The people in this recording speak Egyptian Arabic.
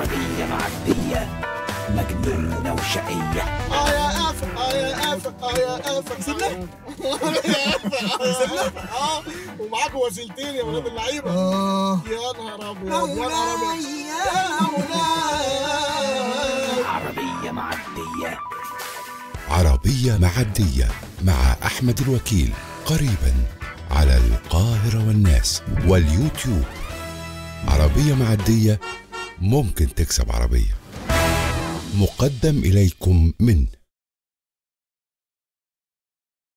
عربية معدية مجنونة وشقية اه يا افا اه يا افا اه يا افا كسبنا؟ يا افا اه يا افا اه ومعاكم وسيلتين يا ولاد اللعيبه اه يا نهار ابيض يا نهار ابيض يا مولاي عربية معدية عربية معدية مع أحمد الوكيل قريبا على القاهرة والناس واليوتيوب عربية معدية ممكن تكسب عربية مقدم إليكم من